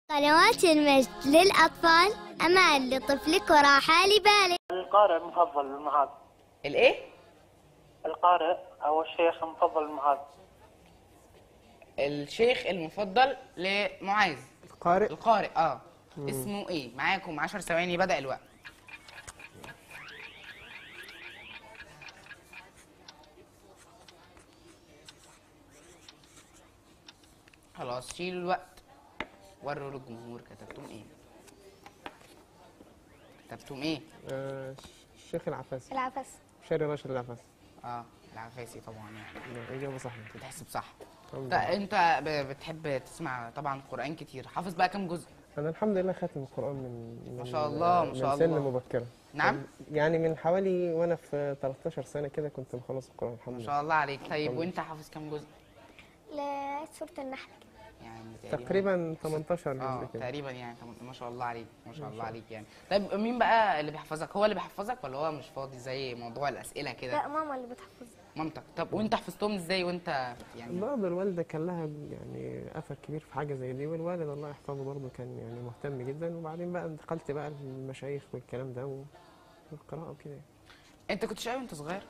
قنوات المجد للأطفال أمان لطفلك وراحة لبالك القارئ المفضل للمعاذ الايه القارئ أو الشيخ المفضل للمعاذ الشيخ المفضل لمعاذ القارئ القارئ اه اسمه ايه معاكم 10 ثواني بدأ الوقت خلاص شيلوا الوقت وروا للجمهور كتبتم ايه كتبتم ايه آه، الشيخ العفاسي العفس شاري راشد العفاسي اه العفاسي طبعا يعني لا، إجابة صحيحة بتحسب صح الحمد طيب لله. انت ب- بتحب تسمع طبعا قرآن كتير حافظ بقى كام جزء أنا الحمد لله خاتم القرآن من من ما شاء الله، ما من شاء سن الله. مبكرة نعم يعني من حوالي وأنا في 13 سنة كده كنت مخلص القرآن الحمد ما لله شاء الله عليك طيب الله. وانت حافظ كام جزء لسورة النحل يعني تقريبا 18 اه جزء كده تقريبا يعني طب- ما شاء الله عليك ما شاء الله عليك يعني طيب مين بقى اللي بيحفظك هو اللي بيحفظك ولا هو مش فاضي زي موضوع الاسئله كده لا ماما اللي بتحفظ مامتك طب وانت حفظتهم ازاي وانت يعني برضه الوالدة كان لها يعني أثر كبير في حاجة زي دي والوالد الله يحفظه برضه كان يعني مهتم جدا وبعدين بقى انتقلت بقى للمشايخ والكلام ده والقراءة وكده انت كنت شقي وانت صغير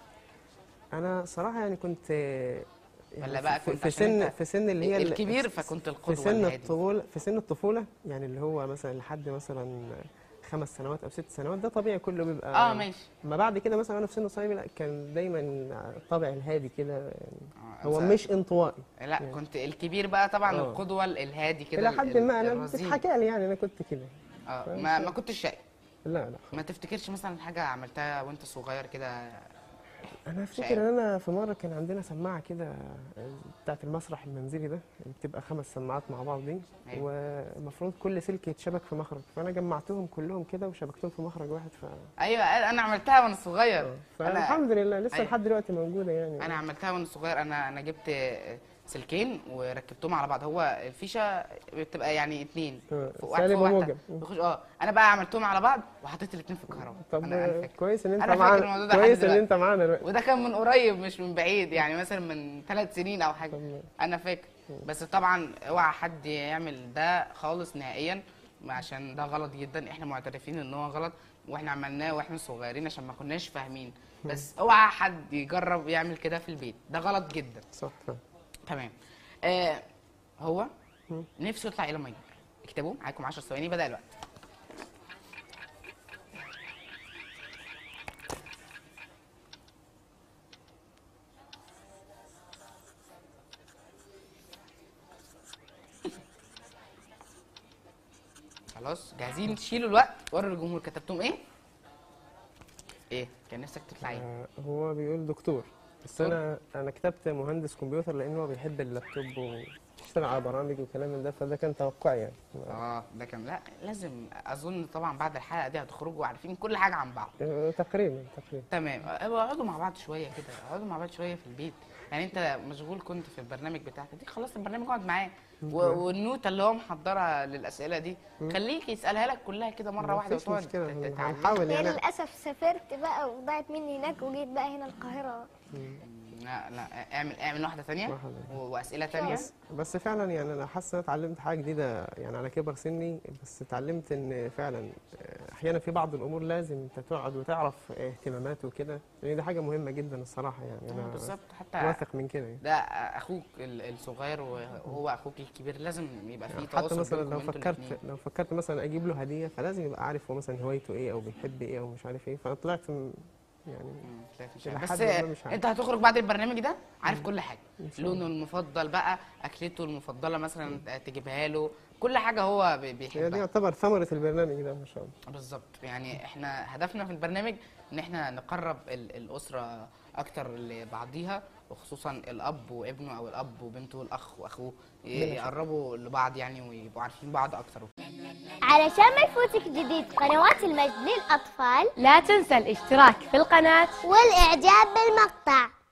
أنا صراحة يعني كنت يعني ولا بقى في, كنت في عشان سن انت في سن اللي هي ال- الكبير فكنت في القدوه سن الهادي الطفولة في سن الطفولة يعني اللي هو مثلا لحد مثلا خمس سنوات أو ست سنوات ده طبيعي كله بيبقى اه ماشي ما بعد كده مثلا أنا في سن صغير لا كان دايما الطبع الهادي كده يعني آه، هو بس- مش انطوائي لا كنت الكبير بقى طبعا آه. القدوه ال- الهادي كده إلى حد ال- ما أنا الرزين. بتتحكى لي يعني أنا كنت كده اه ما ما كنتش شقي لا لا ما تفتكرش مثلا حاجه عملتها وانت صغير كده انا شقاوة. افتكر ان انا في مره كان عندنا سماعه كده بتاعت المسرح المنزلي ده اللي بتبقى خمس سماعات مع بعض دي أيوة. والمفروض كل سلك يتشبك في مخرج فانا جمعتهم كلهم كده وشبكتهم في مخرج واحد ف... ايوه انا عملتها وانا صغير انا فالحمد لله لسه أيوة. لحد دلوقتي موجوده يعني انا عملتها وانا صغير انا انا جبت سلكين وركبتهم على بعض هو الفيشه بتبقى يعني اتنين آه، فوق واحد سالب فوق واحدة. وموجب. بيخش اه انا بقى عملتهم على بعض وحطيت الاتنين في الكهرباء طب أنا أنا فاكر. كويس ان انت أنا فاكر الموضوع معانا ده لحد كويس ان دلوقتي. انت معانا دلوقتي وده كان من قريب مش من بعيد يعني مثلا من ثلاث سنين او حاجه طب- انا فاكر بس طبعا اوعى حد يعمل ده خالص نهائيا عشان ده غلط جدا احنا معترفين ان هو غلط واحنا عملناه واحنا صغيرين عشان ما كناش فاهمين بس اوعى حد يجرب يعمل كده في البيت ده غلط جدا صح فعلا. تمام آه هو نفسه يطلع الى ما يكبر اكتبوا معاكم 10 ثواني بدا الوقت خلاص جاهزين تشيلوا الوقت وروا الجمهور كتبتم ايه ايه كان نفسك تطلع ايه آه، هو بيقول دكتور بس دكتور؟ انا انا كتبت مهندس كمبيوتر لان هو بيحب اللابتوب ويشتغل على برامج وكلام من ده فده كان توقعي يعني اه ده كان لا لازم اظن طبعا بعد الحلقه دي هتخرجوا عارفين كل حاجه عن بعض آه، تقريبا تقريبا تمام ابقوا اقعدوا مع بعض شويه كده اقعدوا مع بعض شويه في البيت يعني انت مشغول كنت في البرنامج بتاعك دي خلصت البرنامج اقعد معاه و- والنوته اللي هو محضرها للاسئله دي خليك يسالها لك كلها كده مره واحده مفيش وتقعد مشكلة، تت- تتعلم هنحاول هي يعني للأسف سافرت بقى وضاعت مني هناك وجيت بقى هنا القاهرة لا لا اعمل اعمل واحده ثانيه واحدة. واسئله ثانيه بس بس فعلا يعني انا حاسس ان انا اتعلمت حاجه جديده يعني على كبر سني بس اتعلمت ان فعلا آه، احيانا في بعض الامور لازم انت تقعد وتعرف اهتماماته وكده لان دي حاجه مهمه جدا الصراحه يعني انا بالظبط حتى واثق من كده يعني. ده اخوك ال- الصغير وهو اخوك الكبير لازم يبقى في يعني تواصل حتى مثلا بينكم لو انتوا فكرت الاتنين. لو فكرت مثلا اجيب له هديه فلازم يبقى عارف هو مثلا هوايته ايه او بيحب ايه او مش عارف ايه فانا طلعت م- يعني مم، طلعت مش إلى عارف. حد بس ما مش عارف. انت هتخرج بعد البرنامج ده عارف كل حاجه شاء الله. لونه المفضل بقى اكلته المفضله مثلا تجيبها له كل حاجه هو بي- هي دي بيحبها يعتبر ثمره البرنامج ده ما شاء الله بالظبط يعني احنا هدفنا في البرنامج ان احنا نقرب ال- الاسره اكتر لبعضيها وخصوصا الاب وابنه او الاب وبنته الاخ واخوه ي- يقربوا لبعض يعني ويبقوا عارفين بعض اكتر علشان ما يفوتك جديد قنوات المجد للأطفال لا تنسى الاشتراك في القناة والإعجاب بالمقطع